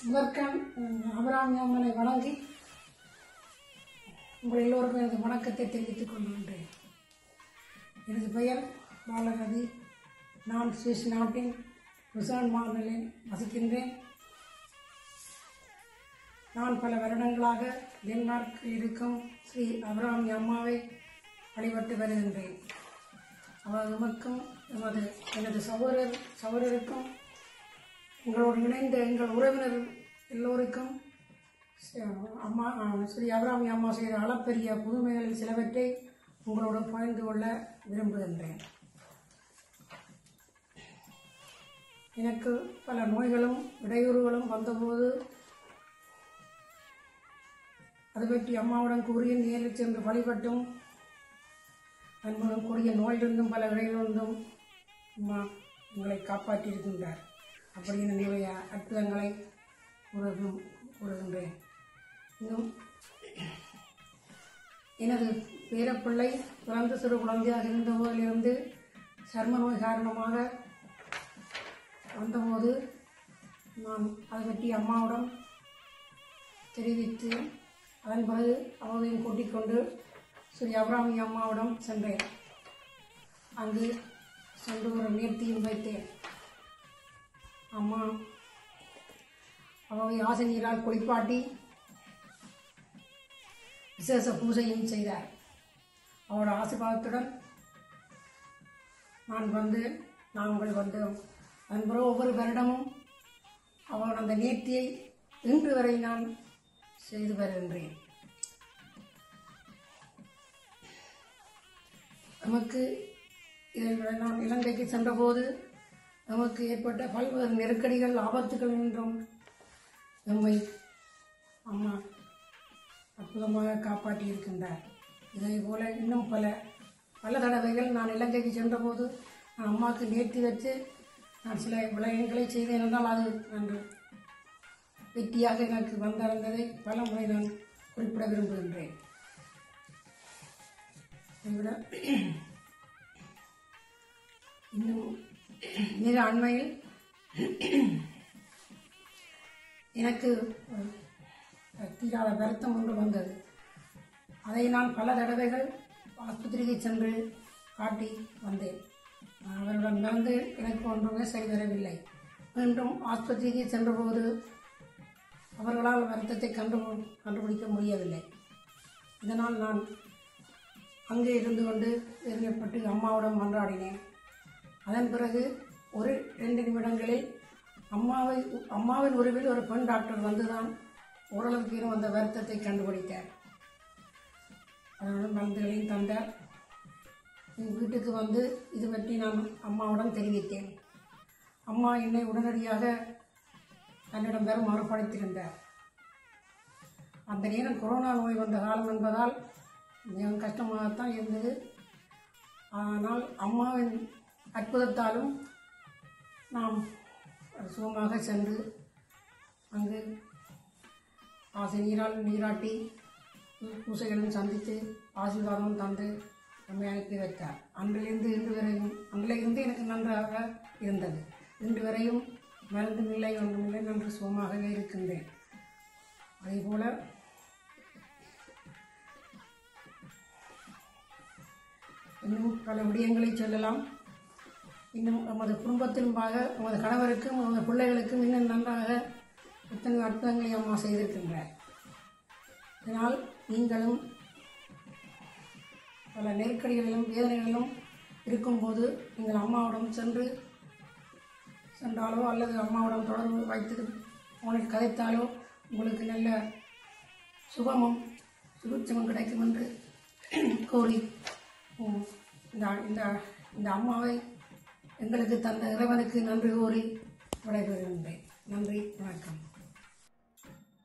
முதற்கண் அபிராமி அம்மனை வணங்கி உங்கள் எல்லோருக்கும் எனது வணக்கத்தை தெரிவித்துக் கொள்கின்றேன் எனது பெயர் பாலரதி நான் சுவிஸ் நாட்டின் லுசான் மாநிலில் வசிக்கின்றேன் நான் பல வருடங்களாக டென்மார்க்கில் இருக்கும் ஸ்ரீ அபிராமி அம்மாவை வழிபட்டு வருகின்றேன் அவர் எமக்கும் எமது எனது சகோதரர் சகோதரருக்கும் உங்களோடு இணைந்த எங்கள் உறவினர் எல்லோருக்கும் ச- அம்மா ஆ, ஸ்ரீ அபிராமி அம்மா செய்த அளப்பெரிய புதுமைகளில் சிலவற்றை உங்களோடு பகிர்ந்து கொள்ள விரும்புகின்றேன் எனக்கு பல நோய்களும் இடையூறுகளும் வந்தபோது அது பற்றி அம்மாவுடன் கூறி நேரில் சென்று வழிபட்டும் அன்புடன் கூடிய நோயிலிருந்தும் பல இடையிலிருந்தும் அம்மா உங்களை காப்பாற்றியிருக்கின்றார் அப்படின்னு நிறைய அற்புதங்களை கூறுகும் கூறுகின்றேன் இன்னும் எனது பேரப்பிள்ளை பிறந்த சிறு குழந்தையாக இருந்தபோதிலிருந்து சர்ம நோய் காரணமாக வந்தபோது நான் அதை பற்றி அம்மாவிடம் தெரிவித்து அதன் பிறகு அவளையும் கூட்டிக் கொண்டு ஸ்ரீ அபிராமி அம்மாவிடம் சென்றேன் அங்கு சென்று ஒரு நேர்த்தியும் வைத்தேன் அம்மா அவளை ஆசிரியரால் குளிப்பாட்டி விசேஷ பூஜையும் செய்தார் அவரோட ஆசீர்வாதத்துடன் நான் வந்து நாங்கள் வந்து அதன் பிறகு ஒவ்வொரு வருடமும் அவள் அந்த நேர்த்தியை இன்று வரை நான் செய்து வருகின்றேன் நமக்கு இதில் நான் இலங்கைக்கு சென்றபோது நமக்கு ஏற்பட்ட பல்வேறு நெருக்கடிகள் ஆபத்துகள் என்றும் நம்மை அம்மா அற்புதமாக காப்பாற்றி இருக்கின்றார் இதே போல இன்னும் பல பல தடவைகள் நான் இலங்கைக்கு சென்றபோது நான் அம்மாவுக்கு நேர்த்தி வச்சு நான் சில விளையங்களை செய்தேன் என்றால் அது அன்று வெற்றியாக எனக்கு வந்திருந்ததை பல முறை நான் குறிப்பிட விரும்புகின்றேன் இதைவிட இன்னும் மிக அண்மையில் எனக்கு அஹ், தீராத வருத்தம் ஒன்று வந்தது அதை நான் பல தடவைகள் ஆஸ்பத்திரிக்கு சென்று காட்டி வந்தேன் அவருடன் நடந்து எனக்கு ஒன்றுமே செய்தரவில்லை மீண்டும் ஆஸ்பத்திரிக்கு சென்றபோது அவர்களால் வருத்தத்தை கண்டு கண்டுபிடிக்க முடியவில்லை இதனால் நான் அங்கே இருந்து கொண்டு எரியப்பட்டு அம்மாவிடம் மன்றாடினேன் அதன் பிறகு ஒரு ரெண்டு நிமிடங்களில் அம்மாவை அம்மாவின் உருவில் ஒரு பெண் டாக்டர் வந்துதான் ஓரளவுக்கு இன்னும் அந்த வருத்தத்தை கண்டுபிடித்தார் அதனுடன் மருந்துகளையும் தந்தார் என் வீட்டுக்கு வந்து இது பற்றி நான் அம்மாவுடன் தெரிவித்தேன் அம்மா என்னை உடனடியாக தன்னிடம் பெற மறுபடுத்தியிருந்தார் அந்த நேரம் கொரோனா நோய் வந்த காலம் என்பதால் மிகவும் கஷ்டமாகத்தான் இருந்தது ஆனால் அம்மாவின் அற்புதத்தாலும் நாம் சுகமாக சென்று அங்கு ஆசிரியரால் நீராட்டி பூசைகளும் சந்தித்து ஆசீர்வாதமும் தந்து நம்மை அனுப்பி வைத்தார் அன்றிலிருந்து இன்று வரையும் அன்றிலிருந்து எனக்கு நன்றாக இருந்தது இன்று வரையும் மருந்தும் இல்லை ஒன்றுமில்லை நன்று சுகமாகவே இருக்கின்றேன் அதேபோல இன்னும் பல விடயங்களை சொல்லலாம் இன்னும் நமது குடும்பத்திலும் பாக நமது கணவருக்கும் நமது பிள்ளைகளுக்கும் இன்னும் நன்றாக எத்தனை அற்புதங்களை அம்மா செய்திருக்கின்றார் இதனால் நீங்களும் பல நெருக்கடிகளிலும் வேதனைகளிலும் இருக்கும்போது நீங்கள் அம்மாவிடம் சென்று சென்றாலோ அல்லது அம்மாவிடம் தொடர்பு வைத்து அவனுக்கு கதைத்தாலோ உங்களுக்கு நல்ல சுகமும் சுபிட்சமும் கிடைக்கும் என்று கூறி உம், இந்த இந்த இந்த அம்மாவை எங்களுக்கு தந்த இறைவனுக்கு நன்றி கூறி விடைபெறுகின்றேன் நன்றி வணக்கம்